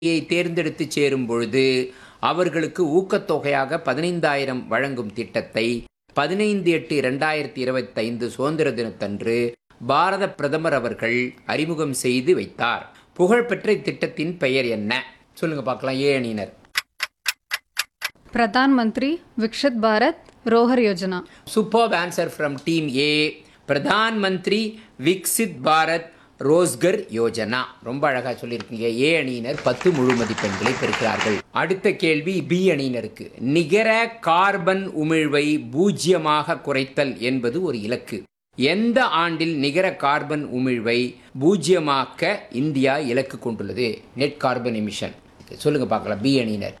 யை தேர்ந்தெடுத்து சேரும் பொழுது அவர்களுக்கு ஊக்கத்தொகையாக பதினைந்தாயிரம் வழங்கும் திட்டத்தை பதினைந்து எட்டு இரண்டாயிரத்தி இருபத்தைந்து சுதந்திர தினத்தன்று பாரத பிரதமர் அவர்கள் அறிமுகம் செய்து வைத்தார் புகழ்பெற்ற இத்திட்டத்தின் பெயர் என்ன சொல்லுங்க பார்க்கலாம் ஏ அணியினர் प्रधान मंत्री विकसित भारत रोहर Yojana super answer from team A Pradhan Mantri Viksit Bharat Rozgar Yojana ரொம்ப அழகா சொல்லியிருக்கீங்க ஏ அணியினர் பத்து முழு மதிப்பெண்களை பெறுகிறார்கள் அடுத்த கேள்வி பி அணியினருக்கு நிகர கார்பன் உமிழ்வை பூஜ்ஜியமாக குறைத்தல் என்பது ஒரு இலக்கு எந்த ஆண்டில் நிகர கார்பன் உமிழ்வை பூஜ்ஜியமாக்க இந்தியா இலக்கு கொண்டுள்ளது நெட் கார்பன் எமிஷன் சொல்லுங்க பார்க்கலாம் பி அணியினர்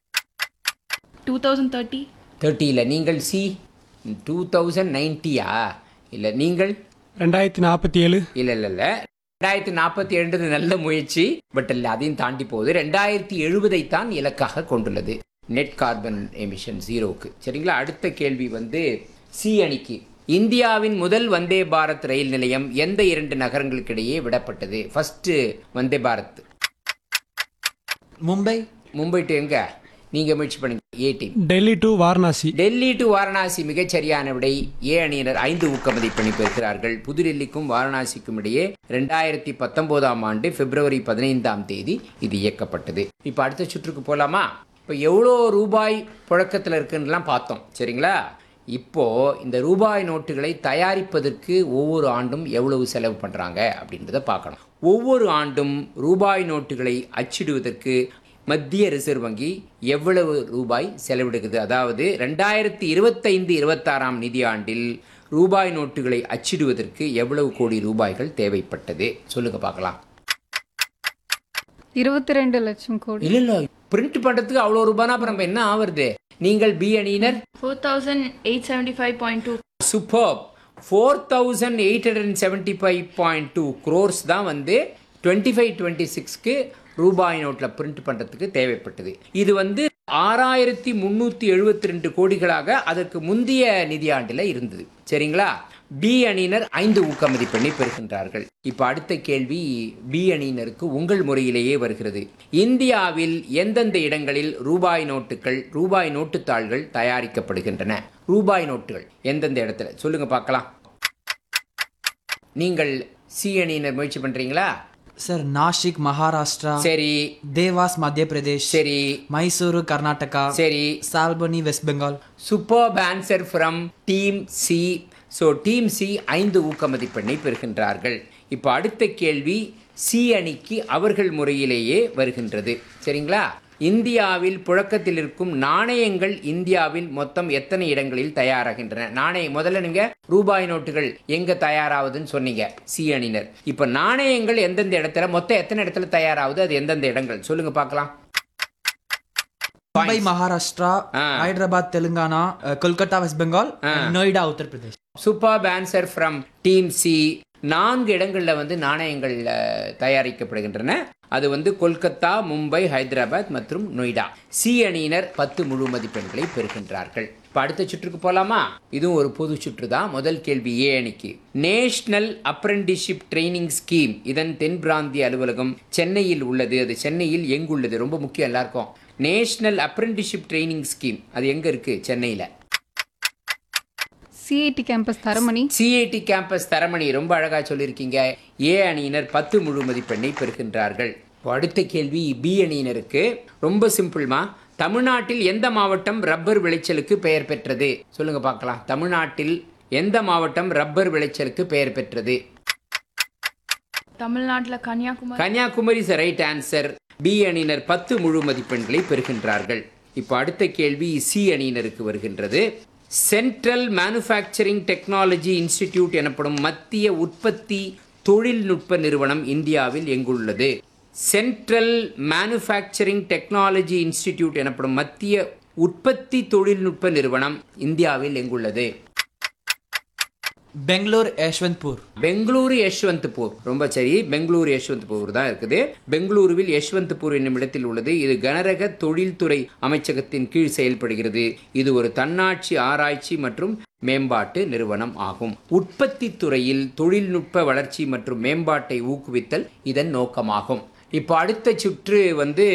2030 தேர்ட்டியில் நீங்கள் சி டூ தௌசண்ட் நைன்ட்டியா இல்லை நீங்கள் ரெண்டாயிரத்தி நாற்பத்தி ஏழு இல்லை இல்லை இல்லை ரெண்டாயிரத்தி நாற்பத்தி ஏழுன்றது நல்ல முயற்சி பட் இல்லை அதையும் தாண்டி போகுது ரெண்டாயிரத்தி எழுபதைத்தான் இலக்காக கொண்டுள்ளது நெட் கார்பன் எமிஷன் ஜீரோவுக்கு சரிங்களா அடுத்த கேள்வி வந்து சி அணிக்கு இந்தியாவின் முதல் வந்தே பாரத் ரயில் நிலையம் எந்த இரண்டு நகரங்களுக்கிடையே விடப்பட்டது ஃபர்ஸ்ட் வந்தே பாரத் மும்பை மும்பை டு எங்க நீங்க முயற்சி பண்ணுங்க A team Delhi to Varanasi Delhi to Varanasi மிகச்சரியான விடை ஏ அணியினர் ஐந்து ஊக்க மதிப்பெண்ணை பெறுகிறார்கள் புதுடெல்லிக்கும் வாரணாசிக்கும் இடையே ரெண்டாயிரத்தி பத்தொன்பதாம் ஆண்டு பிப்ரவரி பதினைந்தாம் தேதி இது இயக்கப்பட்டது இப்போ அடுத்த சுற்றுக்கு போகலாமா இப்போ எவ்வளோ ரூபாய் புழக்கத்தில் இருக்குன்னுலாம் பார்த்தோம் சரிங்களா இப்போ இந்த ரூபாய் நோட்டுகளை தயாரிப்பதற்கு ஒவ்வொரு ஆண்டும் எவ்வளவு செலவு பண்ணுறாங்க அப்படின்றத பார்க்கணும் ஒவ்வொரு ஆண்டும் ரூபாய் நோட்டுகளை அச்சிடுவதற்கு மத்திய ரிசர்வ் வங்கி எவ்வளவு ரூபாய் செலவிடுகிறது அதாவது ரெண்டாயிரத்தி இருபத்தைந்து இருபத்தாறாம் நிதியாண்டில் ரூபாய் நோட்டுகளை அச்சிடுவதற்கு எவ்வளவு கோடி ரூபாய்கள் தேவைப்பட்டது சொல்லுங்க பார்க்கலாம் இருபத்தி ரெண்டு லட்சம் கோடி இல்ல இல்ல பிரிண்ட் பண்றதுக்கு அவ்வளோ ரூபாய்னா அப்புறம் நம்ம என்ன ஆவறது நீங்கள் பி அணியினர் 4875.2 super four thousand eight hundred seventy five point two crores தான் வந்து டுவெண்ட்டி ஃபைவ் டுவெண்ட்டி சிக்ஸ்க்கு ரூபாய் நோட்டில் பிரிண்ட் பண்ணுறதுக்கு தேவைப்பட்டது இது வந்து ஆறாயிரத்தி முந்நூற்றி எழுபத்தி ரெண்டு கோடிகளாக அதற்கு முந்தைய நிதியாண்டில் இருந்தது சரிங்களா பி அணியினர் ஐந்து ஊக்க மதிப்பெண்ணை பெறுகின்றார்கள் இப்போ அடுத்த கேள்வி பி அணியினருக்கு உங்கள் முறையிலேயே வருகிறது இந்தியாவில் எந்தெந்த இடங்களில் ரூபாய் நோட்டுகள் ரூபாய் நோட்டுத்தாள்கள் தயாரிக்கப்படுகின்றன ரூபாய் நோட்டுகள் எந்தெந்த இடத்துல சொல்லுங்க பார்க்கலாம் நீங்கள் சி அணியினர் முயற்சி பண்றீங்களா சார் நாசிக் மகாராஷ்டிரா சரி தேவாஸ் மத்திய பிரதேஷ் சரி மைசூரு கர்நாடகா சரி Salboni West Bengal super answer from team C so team C ஐந்து ஊக்க மதிப்பெண்ணை பெறுகின்றார்கள் இப்போ அடுத்த கேள்வி சி அணிக்கு அவர்கள் முறையிலேயே வருகின்றது சரிங்களா இந்தியாவில் புழக்கத்தில் இருக்கும் நாணயங்கள் இந்தியாவில் மொத்தம் எத்தனை இடங்களில் தயாராகின்றன நாணயம் முதல்ல நீங்க ரூபாய் நோட்டுகள் எங்க தயாராகுதுன்னு சொன்னீங்க சி அணியினர் இப்போ நாணயங்கள் எந்தெந்த இடத்துல மொத்தம் எத்தனை இடத்துல தயாராகுது அது எந்தெந்த இடங்கள் சொல்லுங்க பார்க்கலாம் மும்பை மகாராஷ்டிரா ஆ. ஹைதராபாத் தெலுங்கானா அஹ், Kolkata west Bengal Noida Uttar Pradesh super answer from team C நான்கு இடங்களில் வந்து நாணயங்கள் அஹ், தயாரிக்கப்படுகின்றன அது வந்து கொல்கத்தா மும்பை ஹைதராபாத் மற்றும் நொய்டா சி அணியினர் பத்து முழு மதிப்பெண்களை பெறுகின்றார்கள் இப்போ அடுத்த சுற்றுக்கு போலாமா இதுவும் ஒரு பொது சுற்று தான் முதல் கேள்வி ஏ அணிக்கு நேஷனல் அப்ரெண்டிஷிப் ட்ரைனிங் ஸ்கீம் இதன் தென் பிராந்திய அலுவலகம் சென்னையில் உள்ளது அது சென்னையில் எங்குள்ளது ரொம்ப முக்கியம் எல்லாருக்கும் நேஷனல் அப்ரெண்டிஷிப் ட்ரைனிங் ஸ்கீம் அது எங்கே இருக்குது சென்னையில் CIT campus Taramani CIT campus Taramani ரொம்ப அழகா சொல்லியிருக்கீங்க ஏ அணியினர் பத்து முழு மதிப்பெண்ணை பெறுகின்றார்கள் இப்போ அடுத்த கேள்வி பி அணியினருக்கு ரொம்ப சிம்பிள்மா தமிழ்நாட்டில் எந்த மாவட்டம் ரப்பர் விளைச்சலுக்கு பெயர் பெற்றது சொல்லுங்க பார்க்கலாம் தமிழ்நாட்டில் எந்த மாவட்டம் ரப்பர் விளைச்சலுக்கு பெயர் பெற்றது தமிழ்நாட்டில் Kanyakumari Kanyakumari is right answer B அணியினர் பத்து முழு மதிப்பெண்களை பெறுகின்றார்கள் இப்போ அடுத்த கேள்வி சி அணியினருக்கு வருகின்றது சென்ட்ரல் மேனுஃபேக்சரிங் டெக்னாலஜி இன்ஸ்டிடியூட் எனப்படும் மத்திய உற்பத்தி தொழில்நுட்ப நிறுவனம் இந்தியாவில் எங்குள்ளது சென்ட்ரல் மேனுஃபேக்சரிங் டெக்னாலஜி இன்ஸ்டிடியூட் எனப்படும் மத்திய உற்பத்தி தொழில்நுட்ப நிறுவனம் இந்தியாவில் எங்குள்ளது பெங்களூர் யஷ்வந்த்பூர் பெங்களூரு யஷ்வந்த்பூர் ரொம்ப சரி பெங்களூரு யஷ்வந்த்பூர் தான் இருக்குது பெங்களூருவில் யஷ்வந்த்பூர் என்னும் இடத்தில் உள்ளது இது கனரக தொழில்துறை அமைச்சகத்தின் கீழ் செயல்படுகிறது இது ஒரு தன்னாட்சி ஆராய்ச்சி மற்றும் மேம்பாட்டு நிறுவனம் ஆகும் உற்பத்தி துறையில் தொழில்நுட்ப வளர்ச்சி மற்றும் மேம்பாட்டை ஊக்குவித்தல் இதன் நோக்கமாகும் இப்போ அடுத்த சுற்று வந்து